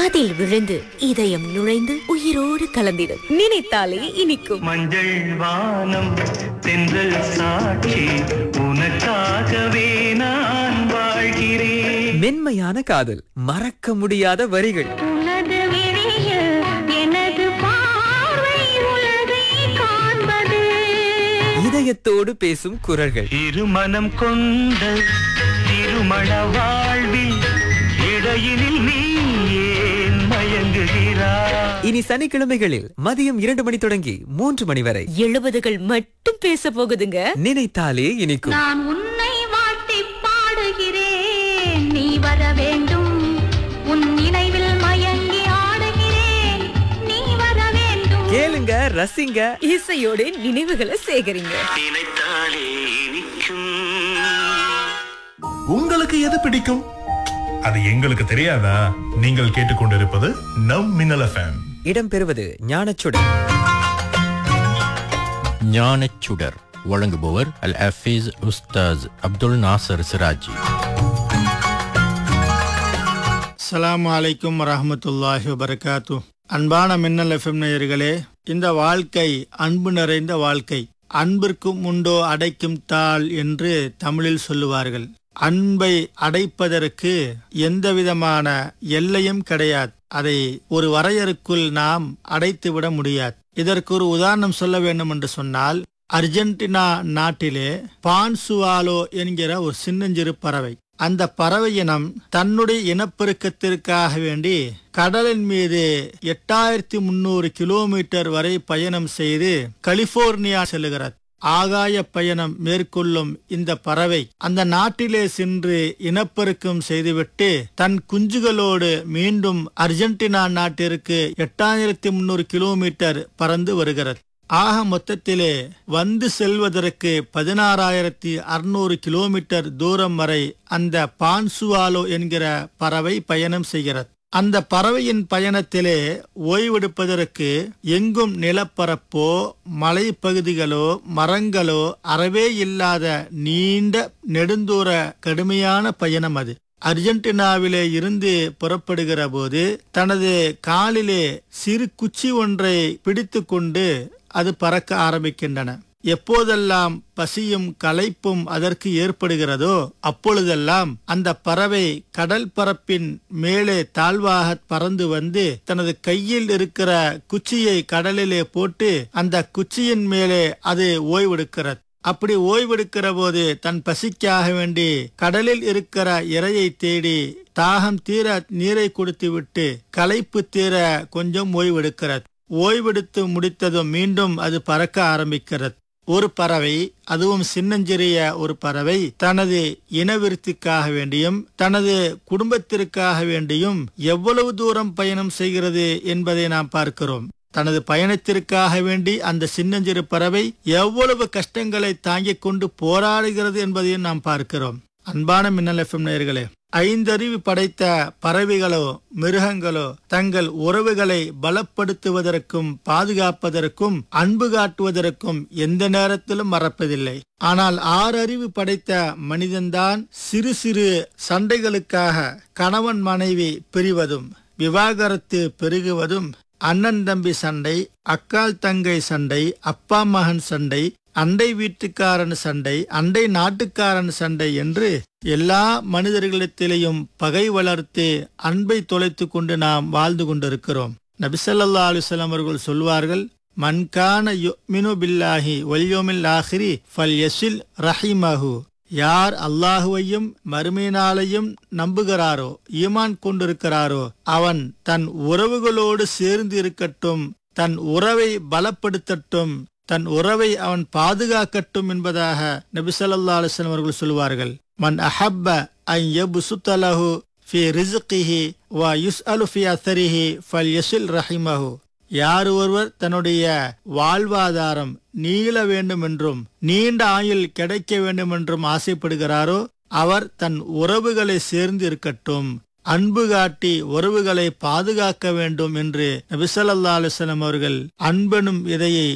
காதில் விழுந்து இதயம் நுழைந்து உயிரோடு கலந்திடும் நினைத்தாலே இனிக்கும் மஞ்சள் வானம் தென்றல் சாட்சி உனக்காகவே நான் வாழ்கிறேன் மென்மையான காதல் மறக்க முடியாத வரிகள் உனது விழிய எனது பார்வை உலகை காண்பது இதயத்தோடு பேசும் குரல்கள் திருமணம் கொண்ட திருமண வாழ்வில் இடையினில் நீ ஏன் மயங்குகிறாய் இனி சனிக்கிழமைகளில் மதியம் இரண்டு மணி தொடங்கி மூன்று மணி வரை எழுபதுகள் மட்டும் பேச போகுதுங்க நினைத்தாலே இனிக்கும் நான் உன்னை வாழ்த்தி பாடுகிறேன் நீ வர வேண்டும் உன் நினைவில் மயங்கி ஆடுகிறேன் நீ வர வேண்டும் கேளுங்க ரசிங்க இசையோடு நினைவுகளை சேகரிங்க நினைத்தாலே இனிக்கும் உங்களுக்கு எது பிடிக்கும் அது எங்களுக்கு தெரியாதா நீங்கள் கேட்டுக்கொண்டிருப்பது நம் மின்னல் எஃப்எம் இடம்பெறுவது ஞானச்சுடர் ஞானச்சுடர் வழங்குபவர் அல் ஹஃபீஸ் உஸ்தாஸ் அப்துல் நாசர் சிராஜி அஸ்ஸலாமு அலைக்கும் வரஹ்மத்துல்லாஹி வபரகாத்து அன்பான மின்னல் எஃப்எம் நேயர்களே இந்த வாழ்க்கை அன்பு நிறைந்த வாழ்க்கை அன்பிற்கும் உண்டோ அடைக்கும் தாள் என்று தமிழில் சொல்லுவார்கள் அன்பை அடைப்பதற்கு எந்த விதமான எல்லையும் கிடையாது அதை ஒரு வரையறுக்குள் நாம் அடைத்து விட முடியாது இதற்கு ஒரு உதாரணம் சொல்ல வேண்டும் என்று சொன்னால் அர்ஜென்டினா நாட்டிலே பான்சுவாலோ என்கிற ஒரு சின்னஞ்சிறு பறவை அந்த பறவை இனம் தன்னுடைய இனப்பெருக்கத்திற்காக வேண்டி கடலின் மீது எட்டாயிரத்தி முன்னூறு கிலோமீட்டர் வரை பயணம் செய்து கலிபோர்னியா செல்லுகிறது ஆகாய பயணம் மேற்கொள்ளும் இந்த பறவை அந்த நாட்டிலே சென்று இனப்பெருக்கம் செய்துவிட்டு தன் குஞ்சுகளோடு மீண்டும் அர்ஜென்டினா நாட்டிற்கு எட்டாயிரத்தி முன்னூறு கிலோமீட்டர் பறந்து வருகிறது ஆக மொத்தத்திலே வந்து செல்வதற்கு பதினாறாயிரத்தி அறுநூறு கிலோமீட்டர் தூரம் வரை அந்த பான்சுவாலோ என்கிற பறவை பயணம் செய்கிறது அந்த பறவையின் பயணத்திலே ஓய்வெடுப்பதற்கு எங்கும் நிலப்பரப்போ மலைப்பகுதிகளோ மரங்களோ அறவே இல்லாத நீண்ட நெடுந்தூர கடுமையான பயணம் அது அர்ஜென்டினாவிலே இருந்து புறப்படுகிற போது தனது காலிலே சிறு குச்சி ஒன்றை பிடித்து கொண்டு அது பறக்க ஆரம்பிக்கின்றன எப்போதெல்லாம் பசியும் களைப்பும் அதற்கு ஏற்படுகிறதோ அப்பொழுதெல்லாம் அந்த பறவை கடல் பரப்பின் மேலே தாழ்வாக பறந்து வந்து தனது கையில் இருக்கிற குச்சியை கடலிலே போட்டு அந்த குச்சியின் மேலே அது ஓய்வெடுக்கிறது அப்படி ஓய்வெடுக்கிற போது தன் பசிக்காக வேண்டி கடலில் இருக்கிற இரையை தேடி தாகம் தீர நீரை குடித்துவிட்டு களைப்பு தீர கொஞ்சம் ஓய்வெடுக்கிறது ஓய்வெடுத்து முடித்ததும் மீண்டும் அது பறக்க ஆரம்பிக்கிறது ஒரு பறவை அதுவும் சின்னஞ்சிறிய ஒரு பறவை தனது இனவிருத்திக்காக வேண்டியும் தனது குடும்பத்திற்காக வேண்டியும் எவ்வளவு தூரம் பயணம் செய்கிறது என்பதை நாம் பார்க்கிறோம் தனது பயணத்திற்காக வேண்டி அந்த சின்னஞ்சிறு பறவை எவ்வளவு கஷ்டங்களை தாங்கிக் கொண்டு போராடுகிறது என்பதையும் நாம் பார்க்கிறோம் அன்பான மின்னல் எஃப்எம் நேயர்களே ஐந்தறிவு படைத்த பறவைகளோ மிருகங்களோ தங்கள் உறவுகளை பலப்படுத்துவதற்கும் பாதுகாப்பதற்கும் அன்பு காட்டுவதற்கும் எந்த நேரத்திலும் மறப்பதில்லை ஆனால் ஆறறிவு படைத்த மனிதன்தான் சிறு சிறு சண்டைகளுக்காக கணவன் மனைவி பிரிவதும் விவாகரத்து பெருகுவதும் அண்ணன் தம்பி சண்டை அக்கால் தங்கை சண்டை அப்பா மகன் சண்டை அண்டை வீட்டுக்காரன் சண்டை அண்டை நாட்டுக்காரன் சண்டை என்று எல்லா மனிதர்களிடத்திலேயும் பகை வளர்த்து அன்பை தொலைத்து கொண்டு நாம் வாழ்ந்து கொண்டிருக்கிறோம் நபிசல்லா அலுவலம் அவர்கள் சொல்வார்கள் மன்கான யுமினு பில்லாஹி வல்யோமில் ஆஹிரி ஃபல் யசில் ரஹிமஹு யார் அல்லாஹுவையும் மறுமையினாலையும் நம்புகிறாரோ ஈமான் கொண்டிருக்கிறாரோ அவன் தன் உறவுகளோடு சேர்ந்து இருக்கட்டும் தன் உறவை பலப்படுத்தட்டும் தன் உறவை அவன் பாதுகாக்கட்டும் என்பதாக நபிசல்லா அலுவலம் அவர்கள் சொல்வார்கள் மன் அஹப்ப ஐ யபுசுத்தலஹு ஃபி ரிஸ்கிஹி வ யுஸ்அலு ஃபி அத்தரிஹி ஃபல் யசில் ரஹிமஹு யார் ஒருவர் தன்னுடைய வாழ்வாதாரம் நீள வேண்டும் என்றும் நீண்ட ஆயுள் கிடைக்க வேண்டும் என்றும் ஆசைப்படுகிறாரோ அவர் தன் உறவுகளை சேர்ந்து இருக்கட்டும் அன்பு காட்டி உறவுகளை பாதுகாக்க வேண்டும் என்று நபிசல்லா அலுவலம் அவர்கள் அன்பெனும் இதையை